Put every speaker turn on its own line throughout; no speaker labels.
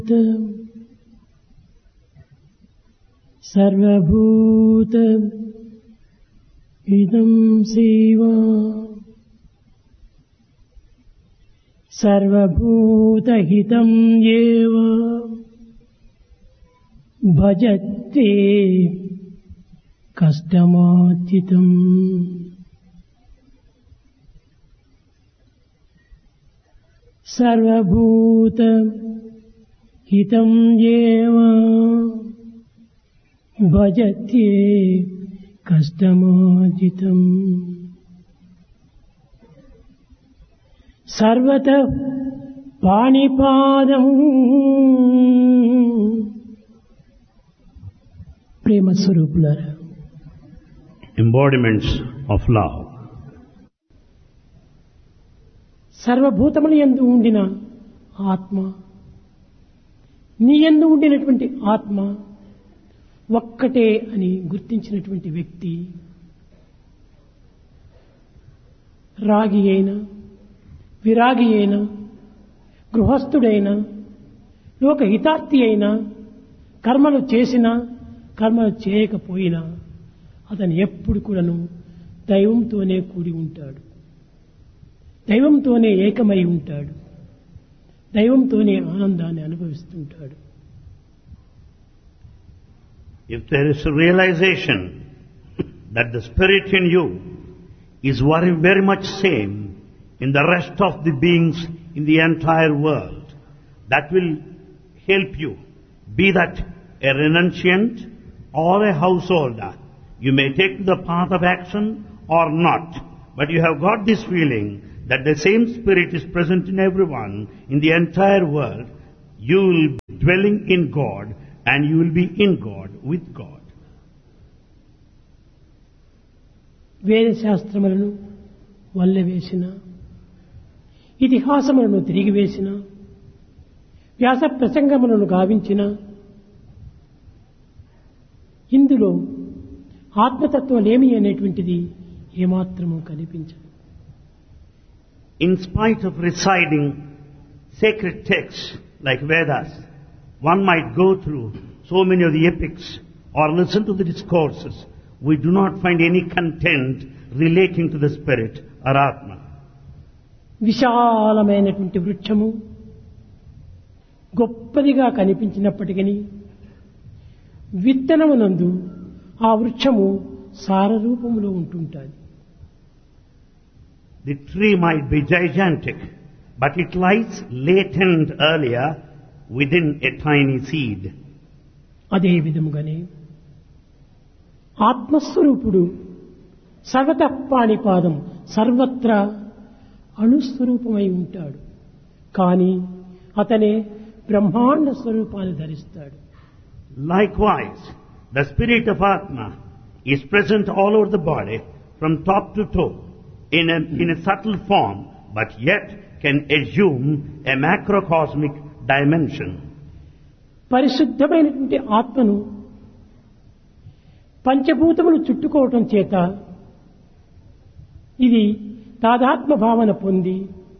సర్వభూత ఇదం సేవా సర్వభూతహితం ఏవ భజతే కష్టమాచితం సర్వభూత హితం ఏవ భజతే కష్టమాజితం సర్వత పాణిపాదం ప్రేమ స్వరూపులారా
embodiments of love.
సర్వభూతములు ఎందు ఉండిన ఆత్మ నీ ఎందు ఉండినటువంటి ఆత్మ ఒక్కటే అని గుర్తించినటువంటి వ్యక్తి రాగి అయినా విరాగి అయినా గృహస్థుడైనా లోకహితార్థి అయినా కర్మలు చేసినా కర్మలు చేయకపోయినా అతను ఎప్పుడు కూడాను దైవంతోనే కూడి ఉంటాడు దైవంతోనే ఏకమై ఉంటాడు దైవంతోనే ఆనందాన్ని అనుభవిస్తుంటాడు
If there is a realization that the spirit in you is very, very much same in the rest of the beings in the entire world, that will help you. Be that a renunciant or a householder. You may take the path of action or not, but you have got this feeling that the same spirit is present in everyone in the entire world. You will be dwelling in God and you will be in God, with God.
వేద శాస్త్రములను వల్లెవేసిన ఇతిహాసములను తిరిగి వేసిన వ్యాస ప్రసంగములను గావించిన ఇందులో ఆత్మతత్వలేమి అనేటువంటిది ఏమాత్రము కనిపించదు
In spite of reciting sacred texts like Vedas, one might go through so many of the epics or listen to the discourses. We do not find any content relating to the spirit or Atma.
విశాలమైనటువంటి వృక్షము గొప్పదిగా కనిపించినప్పటికీ విత్తనమునందు ఆ వృక్షము సారరూపములో ఉంటుంటుంది
The tree might be gigantic, but it lies latent earlier within a tiny seed.
అదే విధముగానే ఆత్మస్వరూపుడు సర్వత పాణిపాదం సర్వత్రా అణుస్వరూపమై ఉంటాడు కానీ అతనే బ్రహ్మాండ స్వరూపాన్ని ధరిస్తాడు
Likewise, the spirit of Atma is present all over the body from top to toe in a, in a subtle form, but yet can assume a macrocosmic dimension.
పరిశుద్ధమైనటువంటి ఆత్మను పంచభూతములు చుట్టుకోవటం చేత ఇది తాదాత్మ భావన పొంది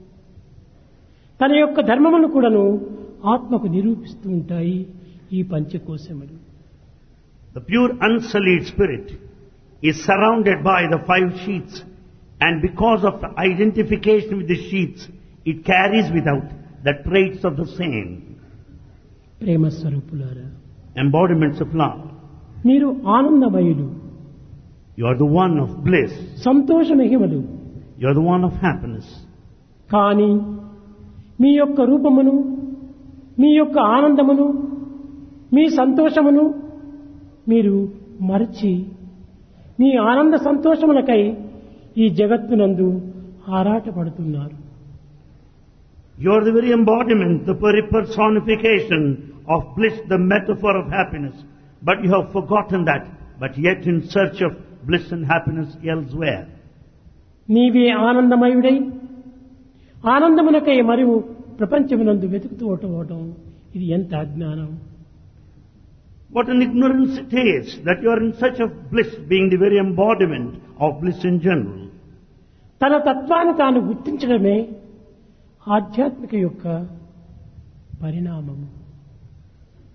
తన యొక్క ధర్మమును కూడాను ఆత్మకు నిరూపిస్తూ ఉంటాయి ఈ పంచకోశములు
The pure unsullied spirit is surrounded by the five sheets and because of the identification with the sheets, it carries without the traits of the same,
ప్రేమ స్వరూపులారా
embodiments of love.
మీరు ఆనందమయులు
You are the one of bliss.
సంతోషమహిమలు
You are the one of happiness.
కానీ మీ యొక్క రూపమును మీ యొక్క ఆనందమును మీ సంతోషమును మీరు మరచి మీ ఆనంద సంతోషములకై ఈ జగత్తునందు ఆరాటపడుతున్నారు
You are the very embodiment, the very personification of bliss, the metaphor of happiness. But you have forgotten that, but yet in search of bliss and happiness elsewhere.
నీవే ఆనందమయుడై ఆనందమునకై మరియు ప్రపంచమునందు వెతుకుతూ ఉండటం ఇది ఎంత అజ్ఞానం
What an ignorance it is that you are in search of bliss, being the very embodiment of bliss in general.
తన తత్వాన్ని తాను గుర్తించడమే ఆధ్యాత్మిక యొక్క పరిణామము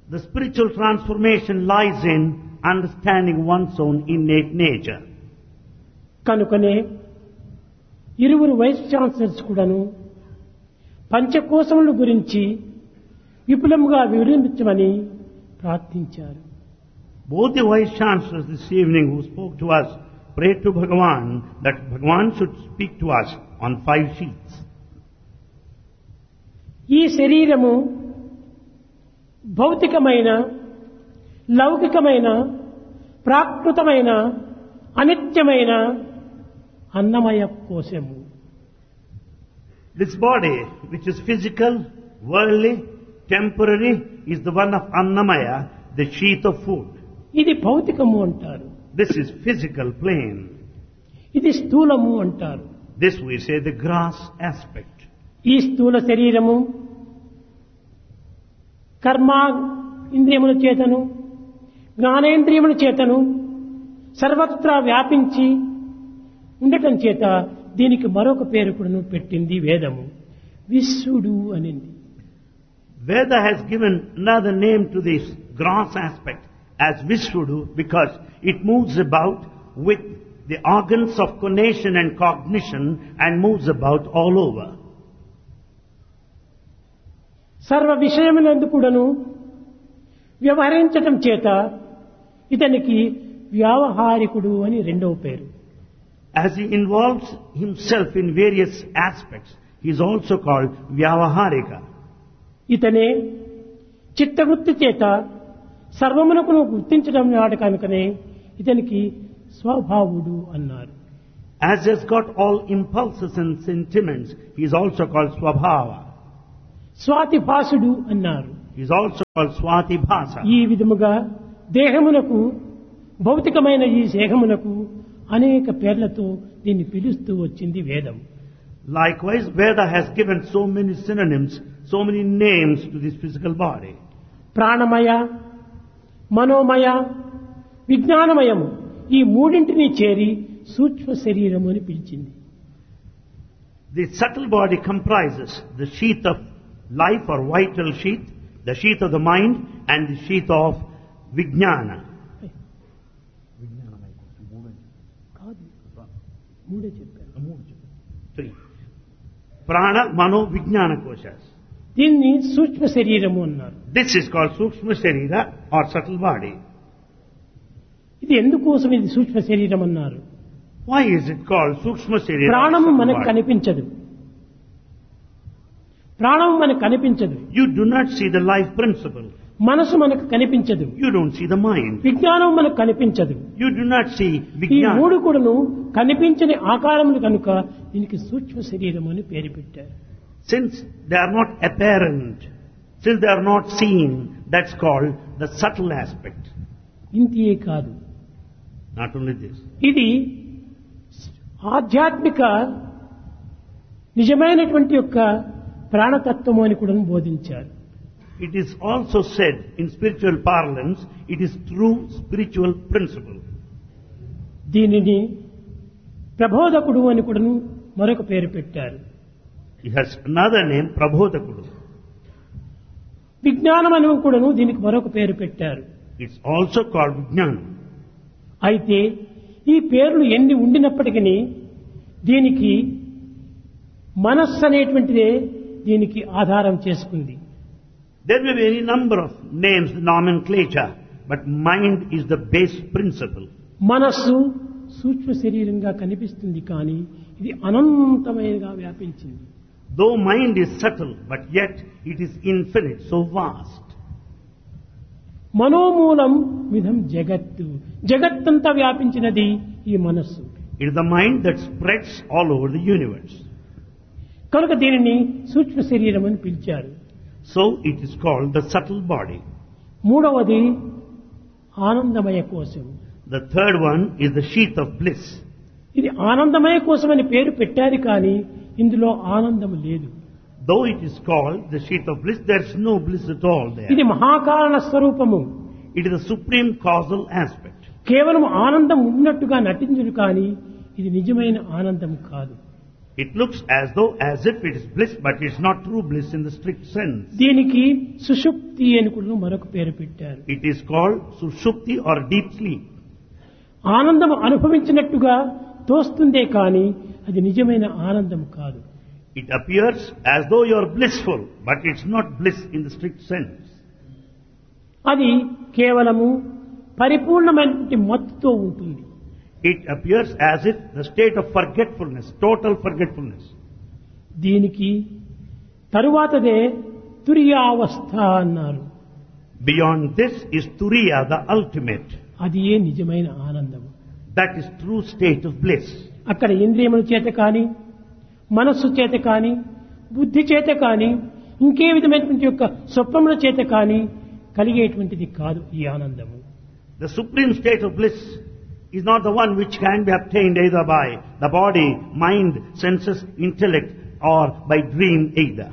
The spiritual transformation lies in understanding one's own innate nature.
కనుకనే ఇరువురు వైస్ ఛాన్సలర్స్ కూడాను పంచకోశముల గురించి విపులముగా వివరించమని ప్రార్థించారు
Both the vice chancellors this evening who spoke to us prayed to Bhagavan that Bhagavan should speak to us on five sheets.
ఈ శరీరము భౌతికమైన లౌకికమైన ప్రాకృతమైన అనిత్యమైన అన్నమయ కోశము
This body, which is physical, worldly, temporary, is the one of Annamaya, the sheath of food.
ఇది భౌతికము అంటారు
This is physical plane.
ఇది స్థూలము అంటారు
This we say the grass aspect.
ఈ స్థూల శరీరము కర్మ ఇంద్రియముల చేతను జ్ఞానేంద్రియముల చేతను సర్వత్రా వ్యాపించి ఉండటం చేత దీనికి మరొక పేరు కూడా పెట్టింది వేదము విశ్వడు అనింది
Veda has given another name to this grass aspect as Vishvudu because it moves about with the organs of conation and cognition and moves about all over.
సర్వ విషయములందు కూడాను వ్యవహరించటం చేత ఇతనికి వ్యావహారికుడు అని రెండవ పేరు
As he involves himself in various aspects, he is also called Vyavaharika.
ఇతనే చిత్తవృత్తి చేత సర్వమునకును గుర్తించడం నాడు కనుకనే ఇతనికి స్వభావుడు అన్నారు
As he has got all impulses and sentiments, he is also called Swabhava.
Swathi భాసుడు అన్నారు
He is also called Swati Bhasa.
ఈ విధముగా దేహమునకు భౌతికమైన ఈ దేహమునకు అనేక పేర్లతో దీన్ని పిలుస్తూ వచ్చింది వేదం
Likewise, Veda has given so many synonyms, so many names to this physical body.
ప్రాణమయ మనోమయ విజ్ఞానమయము ఈ మూడింటిని చేరి సూక్ష్మ శరీరము అని పిలిచింది
The subtle body comprises the sheath of life or vital sheath, the sheath of the mind, and the sheath of Vijnana.
కాదు మూడే చెప్పాను
Three. Prana, Mano, Vijnana koshas.
దీన్ని సూక్ష్మ శరీరము అన్నారు
This is called Sukshma Sharira or subtle body.
ఇది ఎందుకోసం ఇది సూక్ష్మ శరీరం అన్నారు
Why is it called Sukshma Sharira? or
ప్రాణము
subtle
మనకు
body?
కనిపించదు ప్రాణం మనకు కనిపించదు
You do not see the life principle.
మనసు మనకు కనిపించదు
You don't see the mind.
విజ్ఞానం మనకు కనిపించదు
You do not see
ఈ
Vijnana.
మూడు కూడాను కనిపించని ఆకారములు కనుక దీనికి సూక్ష్మ శరీరం అని పేరు పెట్టారు
Since they are not apparent, since they are not seen, that's called the subtle aspect.
ఇంతియే కాదు
Not only this.
ఇది ఆధ్యాత్మిక నిజమైనటువంటి యొక్క ప్రాణతత్వము అని కూడా బోధించారు
It is also said in spiritual parlance, it is true spiritual principle.
దీనిని ప్రబోధకుడు అని కూడాను మరొక పేరు పెట్టారు
It has another name, Prabodhakudu.
విజ్ఞానం అని కూడాను దీనికి మరొక పేరు పెట్టారు
It's also called Vijnana.
అయితే ఈ పేర్లు ఎన్ని ఉండినప్పటికీ దీనికి మనస్సు అనేటువంటిదే దీనికి ఆధారం చేసుకుంది
There may be any number of names, nomenclature, but mind is the base principle.
మనస్సు సూక్ష్మ శరీరంగా కనిపిస్తుంది కానీ ఇది అనంతమైనగా వ్యాపించింది
Though mind is subtle, but yet it is infinite, so vast.
మనోమూలం విధం జగత్తు జగత్తంతా వ్యాపించినది ఈ మనస్సు
It is the mind that spreads all over the universe.
కనుక దీనిని సూక్ష్మ శరీరం అని పిలిచారు
So it is called the subtle body.
మూడవది ఆనందమయ కోశం
The third one is the sheath of bliss.
ఇది ఆనందమయ కోశం అని పేరు పెట్టారు కానీ ఇందులో ఆనందం లేదు
Though it is called the sheath of bliss, there is no bliss at all there.
ఇది మహాకారణ స్వరూపము
It is the supreme causal aspect.
కేవలం ఆనందం ఉన్నట్టుగా నటించుడు కానీ ఇది నిజమైన ఆనందం కాదు
It looks as though as if it is bliss, but it's not true bliss in the strict sense.
దీనికి సుషుప్తి అని కూడా మరొక పేరు పెట్టారు
It is called sushupti or deep sleep.
ఆనందం అనుభవించినట్టుగా తోస్తుందే కానీ అది నిజమైన ఆనందం కాదు
It appears as though you are blissful, but it's not bliss in the strict sense.
అది కేవలము పరిపూర్ణమైనటువంటి మత్తుతో ఉంటుంది
It appears as if the state of forgetfulness, total forgetfulness.
దీనికి తరువాతదే తురియావస్థ అన్నారు
Beyond this is Turiya, the ultimate.
అది ఏ నిజమైన ఆనందం
That is true state of bliss.
అక్కడ ఇంద్రియముల చేత కానీ మనస్సు చేత కానీ బుద్ధి చేత కానీ ఇంకే విధమైనటువంటి యొక్క స్వప్నముల చేత కానీ కలిగేటువంటిది కాదు ఈ ఆనందము
The supreme state of bliss is not the one which can be obtained either by the body, mind, senses, intellect, or by dream either.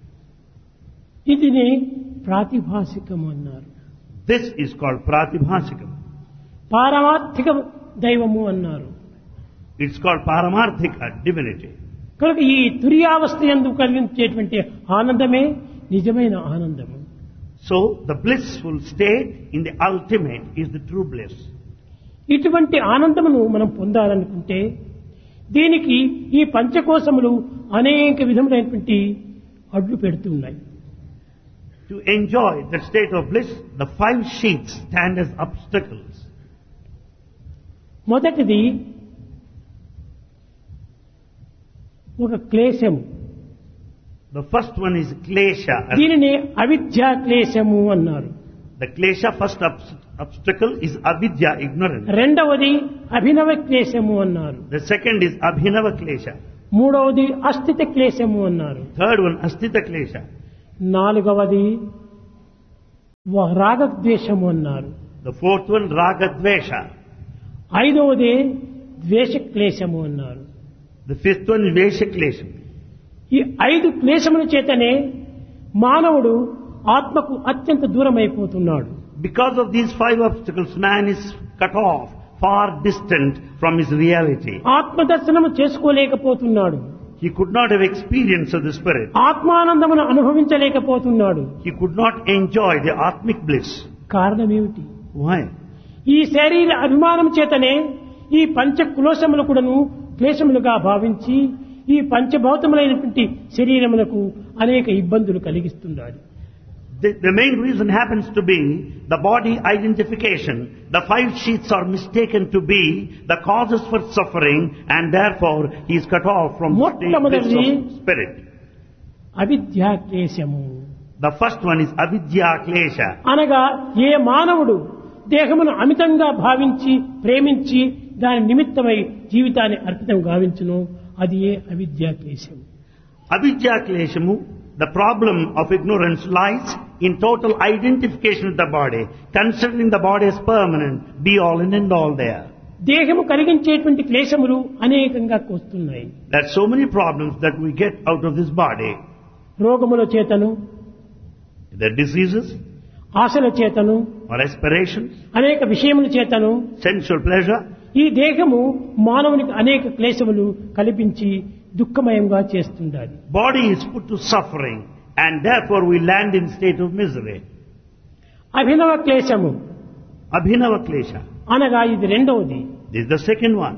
ఇదిని ప్రాతిభాసికము అన్నారు
This is called pratibhasikam.
పారమార్థిక దైవము అన్నారు
It's called paramarthika, divinity.
కనుక ఈ తురియావస్థ ఎందు కలిగించేటువంటి ఆనందమే నిజమైన ఆనందము
So the blissful state in the ultimate is the true bliss.
ఇటువంటి ఆనందమును మనం పొందాలనుకుంటే దీనికి ఈ పంచకోశములు అనేక విధములైనటువంటి అడ్డు పెడుతున్నాయి
To enjoy that state of bliss, the five sheets stand as obstacles.
మొదటిది ఒక క్లేశము
The first one is klesha.
దీనిని అవిద్యా క్లేశము అన్నారు
The klesha first obs- obstacle is avidya, ignorance.
రెండవది అభినవ క్లేశము అన్నారు
The second is abhinava klesha.
మూడవది అస్థిత క్లేశము అన్నారు
Third one astita klesha.
నాలుగవది వ- రాగద్వేషము అన్నారు
The fourth one raga dvesha.
ఐదవది ద్వేష క్లేశము అన్నారు
The fifth one is vesha klesha.
ఈ ఐదు క్లేశముల చేతనే మానవుడు ఆత్మకు అత్యంత దూరం అయిపోతున్నాడు
Because of these five obstacles, man is cut off, far distant from his reality.
ఆత్మదర్శనము చేసుకోలేకపోతున్నాడు
He could not have experience of the spirit.
ఆత్మానందమును అనుభవించలేకపోతున్నాడు
He could not enjoy the atmic bliss.
కారణమేమిటి
Why?
ఈ శరీర అభిమానం చేతనే ఈ పంచ కులోశములు కూడాను క్లేశములుగా భావించి ఈ పంచభౌతములైనటువంటి శరీరములకు అనేక ఇబ్బందులు కలిగిస్తున్నారు
The, the main reason happens to be the body identification. The five sheets are mistaken to be the causes for suffering and therefore he is cut off from the state bliss
మొట్టమొదటిది
of spirit.
అవిద్యా క్లేశము
The first one is avidya klesha.
అనగా ఏ మానవుడు దేహమును అమితంగా భావించి ప్రేమించి దాని నిమిత్తమై జీవితాన్ని అర్పితం గావించును అది ఏ అవిద్యా క్లేశం
Avidya kleshamu, the problem of ignorance lies in total identification with the body, considering the body as permanent, be all and end all there.
దేహము కలిగించేటువంటి క్లేశములు అనేకంగా వస్తున్నాయి
There are so many problems that we get out of this body.
రోగముల చేతను
The diseases
ఆశల చేతను
or aspirations,
అనేక విషయముల చేతను
sensual pleasure,
ఈ దేహము మానవునికి అనేక క్లేశములు కల్పించి దుఃఖమయంగా చేస్తుండాలి
body is put to suffering and therefore we land in state of misery.
అభినవ క్లేశము
Abhinava klesha.
అనగా ఇది రెండవది
This is the second one.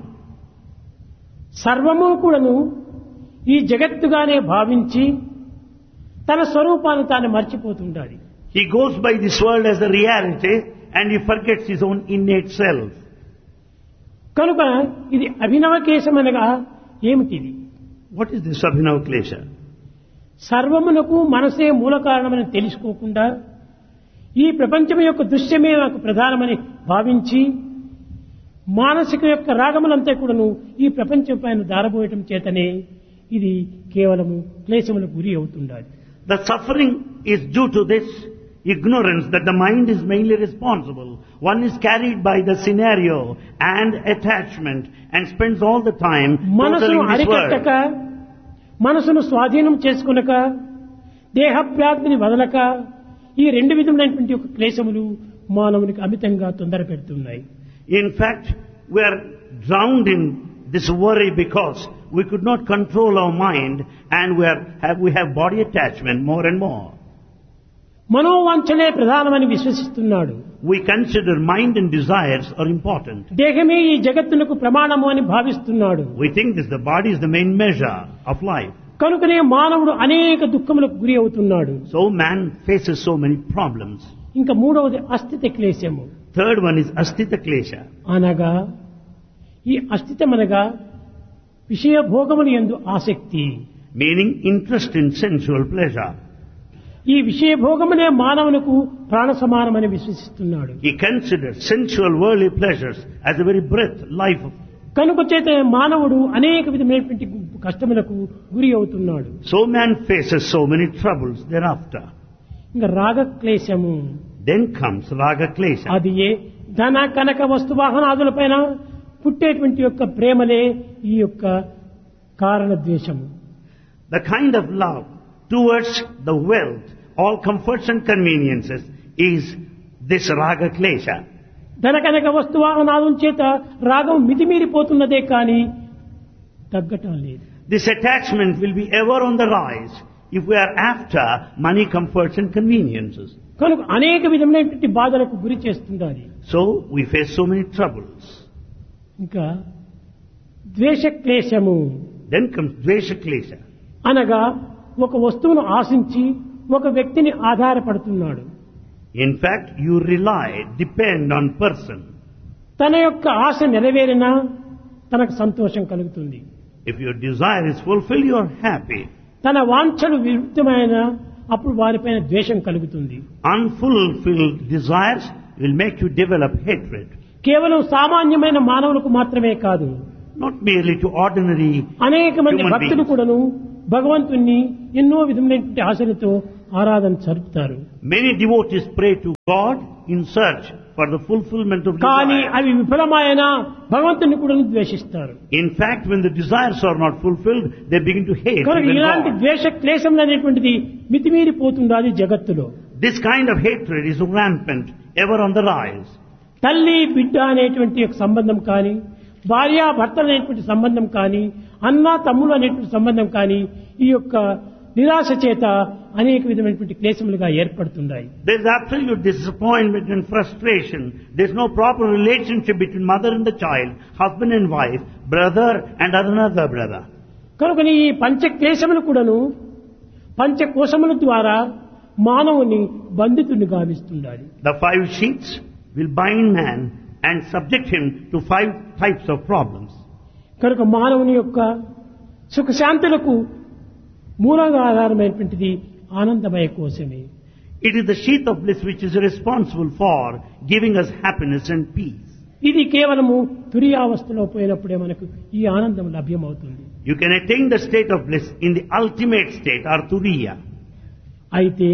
సర్వము కూడాను ఈ జగత్తుగానే భావించి తన స్వరూపాన్ని తాను మర్చిపోతుండాలి
He goes by this world as a reality and he forgets his own innate self.
కనుక ఇది అభినవ కేశం అనగా ఏమిటిది
What is this Abhinava klesha?
సర్వమునకు మనసే మూల కారణమని తెలుసుకోకుండా ఈ ప్రపంచం యొక్క దృశ్యమే నాకు ప్రధానమని భావించి మానసిక యొక్క రాగములంతా కూడాను ఈ ప్రపంచం పైన దారబోయటం చేతనే ఇది కేవలము క్లేశములకు గురి అవుతుండాలి
The suffering is due to this ignorance that the mind is mainly responsible. One is carried by the scenario and attachment and spends all the time
మనసును
totally in this
అరికట్టక
world.
మనసును స్వాధీనం చేసుకునక దేహప్రాప్తిని వదలక ఈ రెండు విధములైనటువంటి యొక్క క్లేశములు మానవునికి అమితంగా తొందర పెడుతున్నాయి
In fact, we are drowned in this worry because we could not control our mind and we, are, have, we have body attachment more and more.
మనోవాంఛలే ప్రధానమని విశ్వసిస్తున్నాడు
We consider mind and desires are important.
దేహమే ఈ జగత్తునకు ప్రమాణము అని భావిస్తున్నాడు
We think this the body is the main measure of life.
కనుకనే మానవుడు అనేక దుఃఖములకు గురి అవుతున్నాడు
So man faces so many problems.
ఇంకా మూడవది అస్థిత క్లేశము
Third one is astita klesha.
అనగా ఈ అస్థితమనగా విషయ భోగములు ఎందు ఆసక్తి
meaning interest in sensual pleasure.
ఈ విషయ భోగమునే మానవునకు ప్రాణ సమానమని విశ్వసిస్తున్నాడు
He considers sensual worldly pleasures as the very breath, life of
కనుక చేత మానవుడు అనేక విధమైనటువంటి కష్టములకు గురి అవుతున్నాడు
So man faces so many troubles thereafter.
ఇంకా రాగ క్లేశము
Then comes raga klesha.
అది ఏ ధన కనక వస్తు వాహనాదులపైన పుట్టేటువంటి యొక్క ప్రేమలే ఈ యొక్క కారణ ద్వేషము
The kind of love towards the wealth, all comforts and conveniences is this raga klesha.
ధన కనక వస్తు వాహనాదుల చేత రాగం మితిమీరిపోతున్నదే కానీ తగ్గటం లేదు
This attachment will be ever on the rise if we are after money, comforts and conveniences.
కనుక అనేక విధమైనటువంటి బాధలకు గురి చేస్తుండాలి
So we face so many troubles.
ఇంకా ద్వేష క్లేశము
Then comes dvesha klesha.
అనగా ఒక వస్తువును ఆశించి ఒక వ్యక్తిని ఆధారపడుతున్నాడు
In fact, you rely, depend on person.
తన యొక్క ఆశ నెరవేరినా తనకు సంతోషం కలుగుతుంది
If your desire is fulfilled, you are happy.
తన వాంఛలు విరుద్ధమైన అప్పుడు వారిపైన ద్వేషం కలుగుతుంది
Unfulfilled desires will make you develop hatred.
కేవలం సామాన్యమైన మానవులకు మాత్రమే కాదు
Not merely to ordinary
అనేక మంది
Human
భక్తులు
beings.
కూడాను భగవంతుణ్ణి ఎన్నో విధమైనటువంటి ఆశలతో ఆరాధన జరుపుతారు
Many devotees pray to God in search for the fulfillment of
కానీ
desire.
అవి విఫలమైన భగవంతుని కూడా ద్వేషిస్తారు
In fact, when the desires are not fulfilled, they begin to hate
కనుక
even
ఇలాంటి
God.
ద్వేష క్లేశములు అనేటువంటిది మితిమీరిపోతుంది జగత్తులో
This kind of hatred is rampant, ever on the rise.
తల్లి బిడ్డ అనేటువంటి ఒక సంబంధం కానీ భార్య భర్త అనేటువంటి సంబంధం కానీ అన్న తమ్ముడు అనేటువంటి సంబంధం కానీ ఈ యొక్క నిరాశ చేత అనేక విధమైనటువంటి క్లేశములుగా ఏర్పడుతున్నాయి
There is absolute disappointment and frustration. There is no proper relationship between mother and the child, husband and wife, brother and another brother.
కనుక ఈ పంచ క్లేశములు కూడాను పంచకోశముల ద్వారా మానవుని బంధితుని గావిస్తుండాలి
The five sheets will bind man and subject him to five types of problems.
కనుక మానవుని యొక్క సుఖశాంతులకు మూలంగా ఆధారమైనటువంటిది ఆనందమయ కోశమే
It is the sheath of bliss which is responsible for giving us happiness and peace.
ఇది కేవలము తురియావస్థలో పోయినప్పుడే మనకు ఈ ఆనందం లభ్యమవుతుంది
You can attain the state of bliss in the ultimate state, or turiya.
అయితే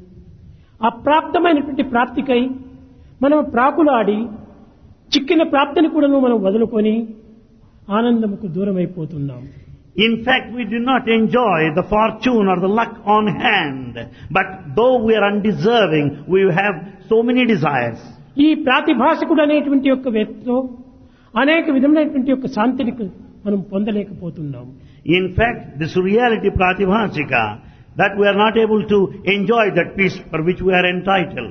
అప్రాప్తమైనటువంటి ప్రాప్తికై మనం ప్రాకులాడి చిక్కిన ప్రాప్తిని కూడాను మనం వదులుకొని ఆనందముకు దూరమైపోతున్నాం
In fact, we do not enjoy the fortune or the luck on hand. But though we are undeserving, we have so many desires.
ఈ ప్రాతిభాషకుడు అనేటువంటి యొక్క వ్యక్తితో అనేక విధమైనటువంటి యొక్క శాంతిని మనం పొందలేకపోతున్నాం
In fact, this reality pratibhasika, that we are not able to enjoy that peace for which we are entitled.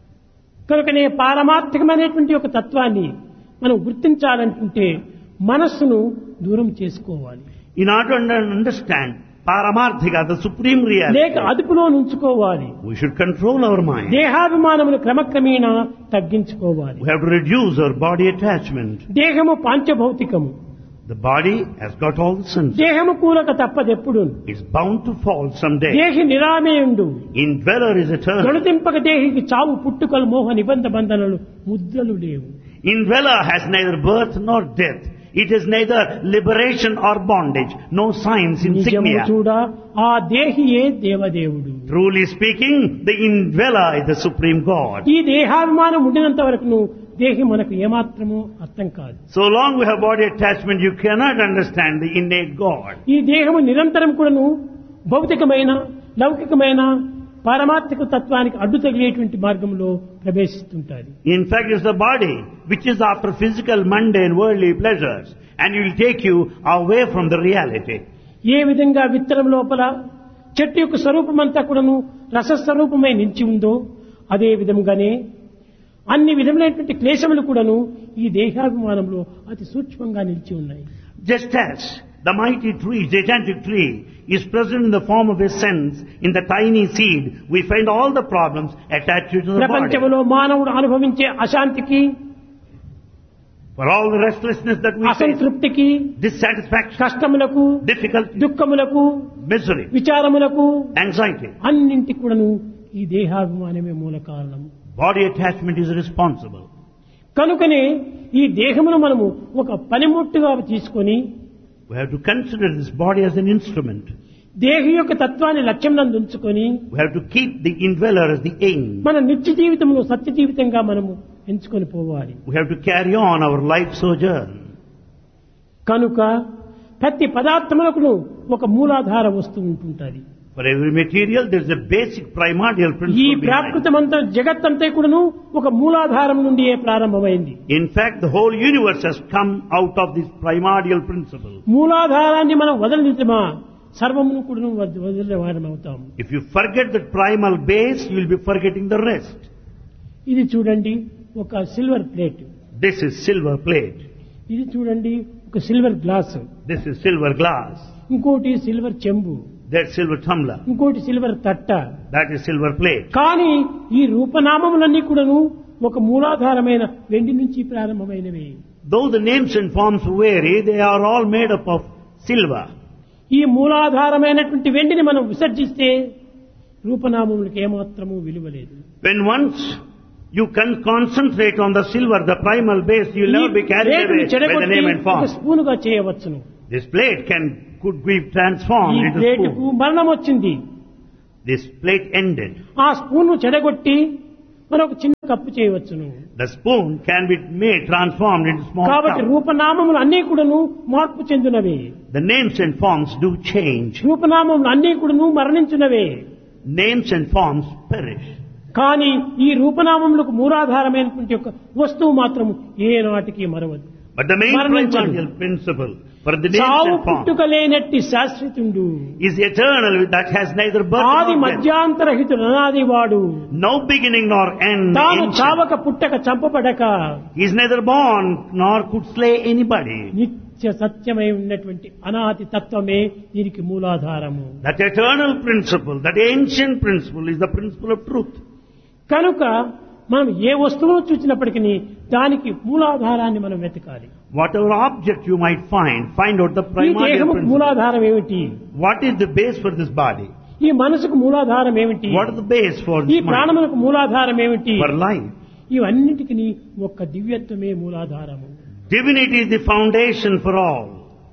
కనుకనే పారమార్థికమైనటువంటి ఒక తత్వాన్ని మనం గుర్తించాలనుకుంటే మనస్సును దూరం చేసుకోవాలి
In order to understand Paramarthika, the supreme reality,
లేక అదుపులో ఉంచుకోవాలి
we should control our mind.
దేహాభిమానములు క్రమక్రమేణా తగ్గించుకోవాలి
We have to reduce our body attachment.
దేహము పాంచభౌతికము
The body has got all the senses.
దేహము కూలక తప్పదెప్పుడు
It's bound to fall someday.
దేహి నిరామేయుండు
Indweller is eternal.
గణతింపక దేహికి చావు పుట్టుకలు మోహ నిబంధ బంధనలు ముద్రలు లేవు
Indweller has neither birth nor death. It is neither liberation or bondage. No signs,
నిజము
insignia.
చూడ ఆ దేహియే దేవదేవుడు
Truly speaking, the indweller is the supreme God.
ఈ దేహాభిమానం ఉండినంత వరకు దేహి మనకు ఏమాత్రము అర్థం కాదు
So long we have body attachment, you cannot understand the innate God.
ఈ దేహము నిరంతరం కూడాను భౌతికమైన లౌకికమైన పారమార్థిక తత్వానికి అడ్డు తగిలేటువంటి మార్గంలో ప్రవేశిస్తుంటారు
In fact, it's the body which is after physical, mundane, worldly pleasures and it will take you away from the reality.
ఏ విధంగా విత్తనం లోపల చెట్టు యొక్క స్వరూపం అంతా కూడాను రసస్వరూపమై నిలిచి ఉందో అదే విధంగానే అన్ని విధములైనటువంటి క్లేశములు కూడాను ఈ దేహాభిమానంలో అతి సూక్ష్మంగా నిలిచి ఉన్నాయి
Just as the mighty tree, gigantic tree, is present in the form of a sense in the tiny seed, we find all the problems attached to the body.
ప్రపంచంలో మానవుడు అనుభవించే అశాంతికి
For all the restlessness that we face,
అసంతృప్తికి
dissatisfaction,
కష్టములకు
difficulty,
దుఃఖములకు
misery,
విచారములకు
anxiety,
అన్నింటికి కూడాను ఈ దేహాభిమానమే మూల కారణం
body attachment is responsible.
కనుకనే ఈ దేహమును మనము ఒక పనిముట్టుగా తీసుకొని
We have to consider this body as an instrument.
దేహం యొక్క తత్వాన్ని లక్ష్యం నందు ఉంచుకొని
We have to keep the indweller as the aim.
మన నిత్య జీవితంలో సత్య జీవితంగా మనము ఎంచుకొని పోవాలి
We have to carry on our life sojourn.
కనుక ప్రతి పదార్థములకు ఒక మూలాధార వస్తువు ఉంటుంటుంది
For every material, there is a basic primordial
ఈ
principle behind.
ప్రాకృతమంతా జగత్తంతా కూడాను ఒక మూలాధారం నుండి ప్రారంభమైంది
In fact, the whole universe has come out of this primordial principle.
మూలాధారాన్ని మనం వదలనితమా సర్వమును కూడాను వద- వదిలే వారం అవుతాం
If you forget that primal base, you will be forgetting the rest.
ఇది చూడండి ఒక silver plate
This is silver plate.
ఇది చూడండి ఒక silver glass
This is silver glass.
ఇంకోటి సిల్వర్ చెంబు
That's silver tumbler.
ఇంకోటి సిల్వర్ తట్ట
That is silver plate.
కానీ ఈ రూపనామములన్నీ కూడాను ఒక మూలాధారమైన వెండి నుంచి ప్రారంభమైనవి
Though the names and forms vary, they are all made up of silver.
ఈ మూలాధారమైనటువంటి వెండిని మనం విసర్జిస్తే రూపనామములకు ఏమాత్రము విలువ లేదు
When once you can concentrate on the silver, the primal base, you will
ఈ
never be carried
ప్లేటుని
away by the
చెడగొట్టి
name and
ఒక
form.
స్పూనుగా చేయవచ్చును
This plate can could be
ఈ
transformed into
ప్లేటుకు
spoon.
మరణం వచ్చింది
This plate ended.
ఆ spoon చెడగొట్టి మనం ఒక చిన్న కప్పు చేయవచ్చును
The spoon can be made transformed into small
కాబట్టి
cup.
రూపనామములు అన్నీ కూడాను మార్పు చెందినవి
The names and forms do change.
రూపనామములు అన్నీ కూడాను మరణించినవే
Names and forms perish.
కానీ ఈ రూపనామములకు మూలాధారమైనటువంటి ఒక వస్తువు మాత్రం ఏనాటికి మరవదు
But the main
మరణించదు.
primordial principle for the names
చావు
and forms
పుట్టుక లేనట్టి శాశ్వతుండు
is eternal that has neither birth
ఆది
nor death.
మధ్యాంతరహితుడు అనాది వాడు
No beginning nor end.
తాను
ancient.
చావక పుట్టక చంపబడక
He is neither born nor could slay anybody.
నిత్య సత్యమై ఉన్నటువంటి అనాది తత్వమే దీనికి మూలాధారము
That eternal principle, that ancient principle is the principle of truth.
కనుక మనం ఏ వస్తువును చూసినప్పటికీ దానికి మూలాధారాన్ని మనం వెతకాలి
Whatever object you might find, find out the
ఈ
primordial
దేహముకు
principle.
మూలాధారం ఏమిటి
What is the base for this body?
ఈ మనసుకు మూలాధారం ఏమిటి
What is the base for
ఈ
this mind?
ప్రాణములకు మూలాధారం ఏమిటి
For life.
ఇవన్నిటికీ ఒక్క దివ్యత్వమే మూలాధారము
Divinity is the foundation for all.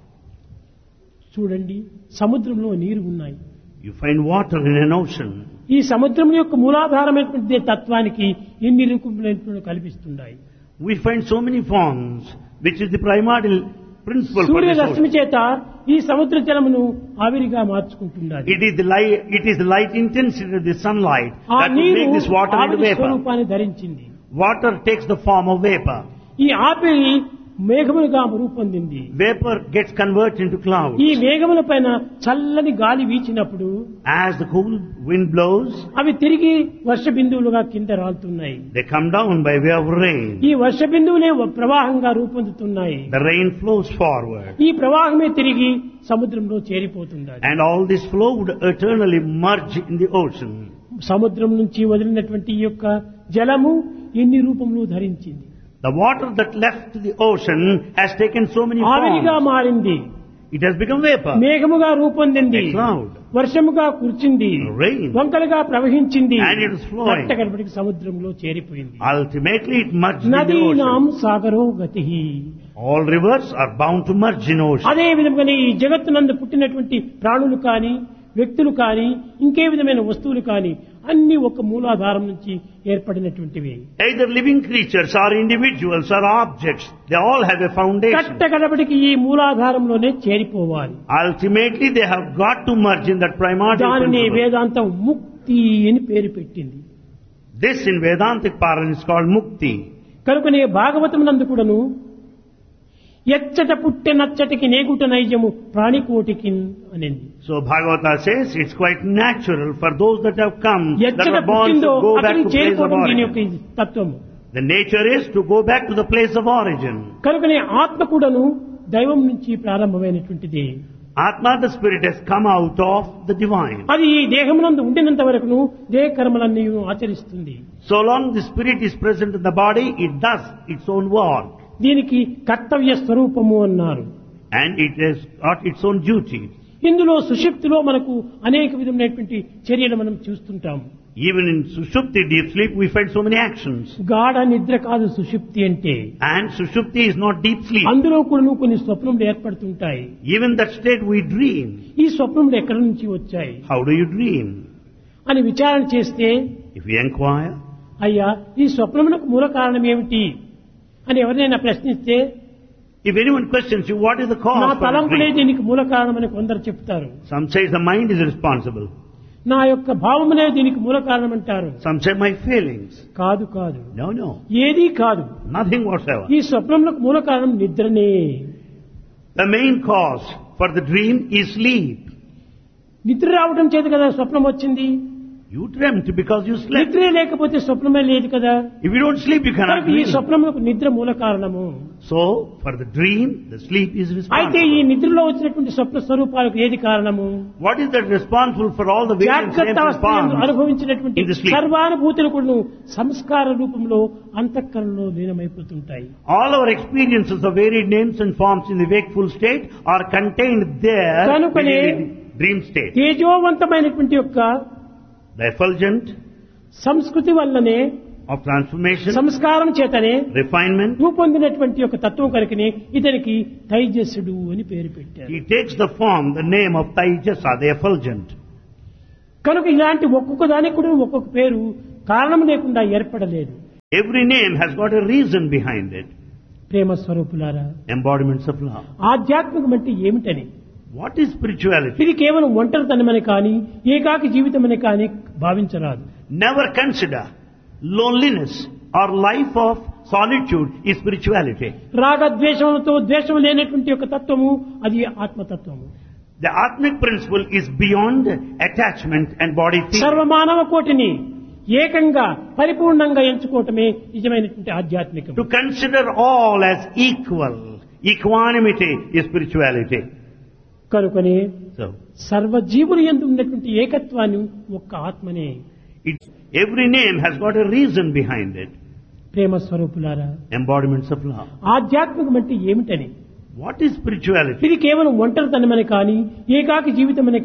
చూడండి సముద్రంలో నీరు ఉన్నాయి
You find water in an ocean.
ఈ సముద్రం యొక్క మూలాధారమైనటువంటి తత్వానికి ఎన్ని రూపములైనటువంటి కల్పిస్తున్నాయి
We find so many forms, which is the primordial principle for
Surya
this
Rashmi
ocean.
చేత ఈ సముద్ర జలమును ఆవిరిగా మార్చుకుంటున్నది
It is the light, it is the light intensity of the sunlight
ఆ
that will
నీరు
make this water into
ఆవిరి
vapor.
స్వరూపాన్ని ధరించింది
Water takes the form of vapor.
ఈ ఆపిరి మేఘములుగా రూపొందింది
Vapor gets converted into cloud.
ఈ మేఘముల పైన చల్లని గాలి వీచినప్పుడు
As the cool wind blows,
అవి తిరిగి వర్ష బిందువులుగా కింద రాలుతున్నాయి
they come down by way of rain.
ఈ వర్ష బిందువులే ఒక ప్రవాహంగా రూపొందుతున్నాయి
The rain flows forward.
ఈ ప్రవాహమే తిరిగి సముద్రంలో చేరిపోతుంది
And all this flow would eternally merge in the ocean.
సముద్రం నుంచి వదిలినటువంటి ఈ యొక్క జలము ఎన్ని రూపములు ధరించింది
The water that left the ocean has taken so many
ఆవిరిగా
forms.
మారింది
It has become vapor.
మేఘముగా రూపొందింది
A cloud.
వర్షముగా కూర్చుంది
Rain.
వంకలుగా ప్రవహించింది
And it is flowing.
కట్టకడపటికి సముద్రంలో చేరిపోయింది
Ultimately it merged in the
నదీనాం
ocean.
సాగరో గతి
All rivers are bound to merge in ocean.
అదే విధంగానే ఈ జగత్తునందు పుట్టినటువంటి ప్రాణులు కాని వ్యక్తులు కాని ఇంకే విధమైన వస్తువులు కాని అన్ని ఒక మూలాధారం నుంచి ఏర్పడినటువంటివి
Either living creatures or individuals or objects, they all have a foundation.
కట్టకడపటికి ఈ మూలాధారంలోనే చేరిపోవాలి
Ultimately they have got to merge in that primordial
దానిని
principle.
వేదాంతం ముక్తి ముక్తి అని పేరు పెట్టింది
This in Vedantic parlance is called mukti.
కనుకనే భాగవతం నందు కూడాను ఎచ్చట పుట్టె నచ్చటికి నేగుట నైజము ప్రాణికోటికి అనింది
So Bhagavata says it's quite natural for those that have come, that
ఎచ్చట
were born to
పుట్టిందో
go back
అక్కడికి
to place of
చేరుకోవడం దీని యొక్క
origin.
ఇది తత్వము
The nature is to go back to the place of origin.
కనుకనే ఆత్మ కూడాను దైవం నుంచి ప్రారంభమైనటువంటిది
Atma, the spirit, has come out of the divine.
అది ఈ దేహమునందు ఉండినంత వరకును దేహ కర్మలన్నీ ఆచరిస్తుంది
So long the spirit is present in the body, it does its own work.
దీనికి కర్తవ్య స్వరూపము అన్నారు
And it has got its own duty.
ఇందులో సుషిప్తిలో మనకు అనేక విధమైనటువంటి చర్యలు మనం చూస్తుంటాము
Even in Sushupti, deep sleep, we find so many actions.
గాఢ నిద్ర కాదు సుషిప్తి అంటే
And Sushupti is not deep sleep.
అందులో కూడా కొన్ని స్వప్నములు ఏర్పడుతుంటాయి
Even that state we dream.
ఈ స్వప్నములు ఎక్కడి నుంచి వచ్చాయి
How do you dream?
అని విచారణ చేస్తే
If we inquire,
అయ్యా ఈ స్వప్నమునకు మూల కారణం ఏమిటి అని ఎవరినైనా ప్రశ్నిస్తే
if anyone questions you, what is the
నా
cause for the
తలంపులే
dream?
దీనికి మూల కారణమని కొందరు చెప్తారు
Some say the mind is responsible.
నా యొక్క భావములే దీనికి మూల కారణం అంటారు
Some say my feelings.
కాదు కాదు
No, no.
ఏదీ కాదు
Nothing whatsoever.
ఈ స్వప్నములకు మూల కారణం నిద్రనే
The main cause for the dream is sleep.
నిద్ర రావడం చేత కదా స్వప్నం వచ్చింది
You dreamt because you slept.
నిద్రే లేకపోతే స్వప్నమే లేదు కదా
If you don't sleep, you cannot
కనుక ఈ
dream.
స్వప్నములకు నిద్ర మూల కారణము
So, for the dream, the sleep is
అయితే ఈ
responsible.
నిద్రలో వచ్చినటువంటి స్వప్న స్వరూపాలకు ఏది కారణము
What is that responsible for all the various
జాగ్రత్త
names and
అవస్థ యందు
forms?
అనుభవించినటువంటి
in the sleep.
సర్వానుభూతులు కూడా సంస్కార రూపంలో అంతఃకరణలో లీనమైపోతుంటాయి
All our experiences of varied names and forms in the wakeful state are contained there
కనుకనే
in the dream state.
తేజోవంతమైనటువంటి యొక్క
The effulgent
సంస్కృతి వల్లనే
of transformation,
సంస్కారం చేతనే
refinement,
రూపొందినటువంటి యొక్క తత్వం కనుకనే ఇతనికి తైజస్సుడు అని పేరు పెట్టారు
he takes the form, the name of Taijasa, the effulgent.
కనుక ఇలాంటి ఒక్కొక్క దానికి కూడా ఒక్కొక్క పేరు కారణం లేకుండా ఏర్పడలేదు
Every name has got a reason behind it.
ప్రేమ స్వరూపులారా
Embodiments of love.
ఆధ్యాత్మికం అంటే ఏమిటని
What is spirituality?
ఇది కేవలం ఒంటరితనమని కానీ ఏకాకి జీవితమని కానీ భావించరాదు
Never consider loneliness or life of solitude is spirituality.
రాగద్వేషములతో ద్వేషం లేనటువంటి యొక్క తత్వము అది ఆత్మతత్వము
The Atmic principle is beyond attachment and body feeling.
సర్వమానవ కోటిని ఏకంగా పరిపూర్ణంగా ఎంచుకోవటమే నిజమైనటువంటి ఆధ్యాత్మికం
To consider all as equal, equanimity is spirituality.
కనుకనే
So,
సర్వజీవులు ఎందు ఉన్నటువంటి ఏకత్వాన్ని ఒక్క ఆత్మనే
it's, every name has got a reason behind it.
ప్రేమ స్వరూపులారా
Embodiments of love.
ఆధ్యాత్మికం అంటే ఏమిటని
What is spirituality?
ఇది కేవలం ఒంటరితనమని కానీ ఏకాకి జీవితమని